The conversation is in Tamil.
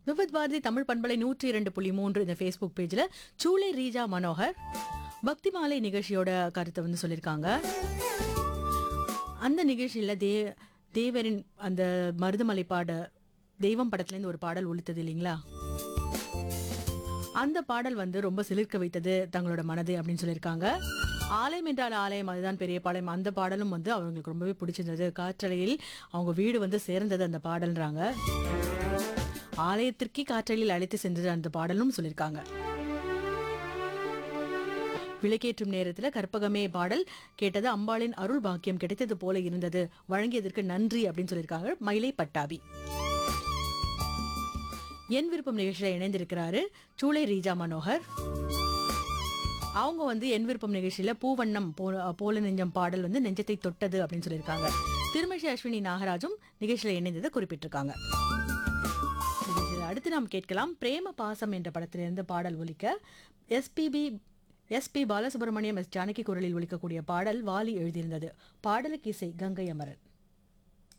விவித் பாரதி தமிழ் பண்பலை நூற்றி இரண்டு புள்ளி மூன்று இந்த ஃபேஸ்புக் பேஜ்ல சூளை ரீஜா மனோகர் பக்தி மாலை நிகழ்ச்சியோட கருத்தை வந்து சொல்லியிருக்காங்க அந்த நிகழ்ச்சியில தே தேவரின் அந்த மருதமலை பாட தெய்வம் படத்துல இருந்து ஒரு பாடல் ஒலித்தது இல்லைங்களா அந்த பாடல் வந்து ரொம்ப சிலிர்க்க வைத்தது தங்களோட மனது அப்படின்னு சொல்லியிருக்காங்க ஆலயம் என்றால் ஆலயம் அதுதான் பெரிய பாளையம் அந்த பாடலும் வந்து அவங்களுக்கு ரொம்பவே பிடிச்சிருந்தது காற்றலையில் அவங்க வீடு வந்து சேர்ந்தது அந்த பாடல்ன்றாங்க ஆலயத்திற்கே காற்றலையில் அழைத்து சென்றது அந்த பாடலும் சொல்லியிருக்காங்க விளக்கேற்றும் நேரத்துல கற்பகமே பாடல் கேட்டது அம்பாளின் அருள் பாக்கியம் கிடைத்தது போல இருந்தது வழங்கியதற்கு நன்றி அப்படின்னு சொல்லியிருக்காங்க மயிலை பட்டாபி என் விருப்பம் நிகழ்ச்சியில இணைந்திருக்கிறாரு சூளை ரீஜா மனோகர் அவங்க வந்து என் விருப்பம் நிகழ்ச்சியில பூவண்ணம் போ- போல நெஞ்சம் பாடல் வந்து நெஞ்சத்தை தொட்டது அப்படின்னு சொல்லியிருக்காங்க திருமஷி அஸ்வினி நாகராஜும் நிகழ்ச்சியில இணைந்ததை குறிப்பிட்டிருக்காங்க நிகழ்ச்சியில அடுத்து நாம் கேட்கலாம் பிரேம பாசம் என்ற படத்திலிருந்து பாடல் ஒலிக்க SPB SP Balasubrahmanyam S Janaki குரலில் ஒலிக்கக்கூடிய பாடல் வாலி எழுதியிருந்தது பாடலுக்கு இசை கங்கை அமரன்